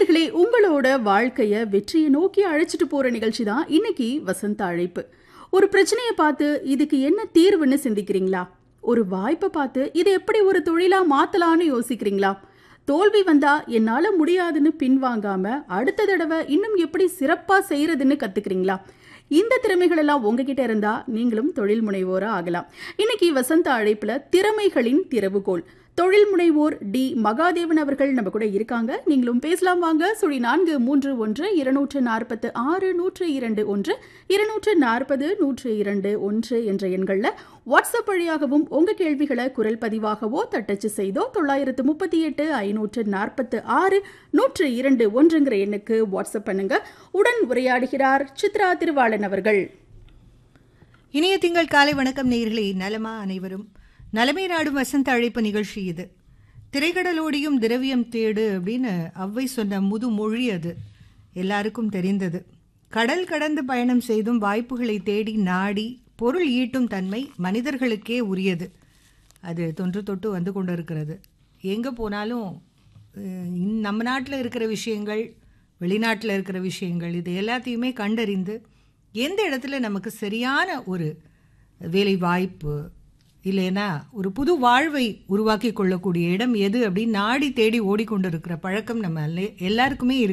நேயர்களே உங்களோட வாழ்க்கைய வெற்றியை நோக்கி அழைச்சிட்டு போற நிகழ்ச்சி தான் இன்னைக்கு வசந்த அழைப்பு ஒரு பிரச்சனையை பார்த்து இதுக்கு என்ன தீர்வுன்னு சிந்திக்கிறீங்களா ஒரு வாய்ப்பை பார்த்து இதை எப்படி ஒரு தொழிலா மாத்தலாம்னு யோசிக்கிறீங்களா தோல்வி வந்தா என்னால முடியாதுன்னு பின்வாங்காம அடுத்த தடவை இன்னும் எப்படி சிறப்பா செய்யறதுன்னு கத்துக்கிறீங்களா இந்த திறமைகள் எல்லாம் உங்ககிட்ட இருந்தா நீங்களும் தொழில் முனைவோரா ஆகலாம் இன்னைக்கு வசந்த அழைப்புல திறமைகளின் திறவுகோல் தொழில் முனைவோர் டி மகாதேவன் அவர்கள் நம்ம கூட இருக்காங்க நீங்களும் பேசலாம் வாங்க சுழி நான்கு மூன்று ஒன்று இருநூற்று நாற்பத்து ஆறு நூற்று இரண்டு ஒன்று இருநூற்று நாற்பது நூற்று இரண்டு ஒன்று என்ற எண்கள்ல வாட்ஸ்அப் வழியாகவும் உங்க கேள்விகளை குரல் பதிவாகவோ தட்டச்சு செய்தோ தொள்ளாயிரத்து முப்பத்தி எட்டு ஐநூற்று நாற்பத்து ஆறு நூற்று இரண்டு ஒன்றுங்கிற எண்ணுக்கு வாட்ஸ்அப் பண்ணுங்க உடன் உரையாடுகிறார் சித்ரா திருவாளன் அவர்கள் இனிய திங்கள் காலை வணக்கம் நேயர்களே நலமா அனைவரும் நலமே நாடும் வசந்த அழைப்பு நிகழ்ச்சி இது திரைக்கடலோடியும் திரவியம் தேடு அப்படின்னு அவ்வை சொன்ன முது மொழி அது எல்லாருக்கும் தெரிந்தது கடல் கடந்து பயணம் செய்தும் வாய்ப்புகளை தேடி நாடி பொருள் ஈட்டும் தன்மை மனிதர்களுக்கே உரியது அது தொன்று தொட்டு வந்து கொண்டு இருக்கிறது எங்கே போனாலும் அஹ், இந்- நம்ம நாட்டில் இருக்கிற விஷயங்கள் வெளிநாட்டில் இருக்கிற விஷயங்கள் இது எல்லாத்தையுமே கண்டறிந்து எந்த இடத்துல நமக்கு சரியான ஒரு வேலை வாய்ப்பு இல்லைன்னா ஒரு புது வாழ்வை உருவாக்கி கொள்ளக்கூடிய இடம் எது அப்படின்னு நாடி தேடி ஓடிக்கொண்டிருக்கிற பழக்கம் நம்ம எல்லா- எல்லாருக்குமே இருக்கு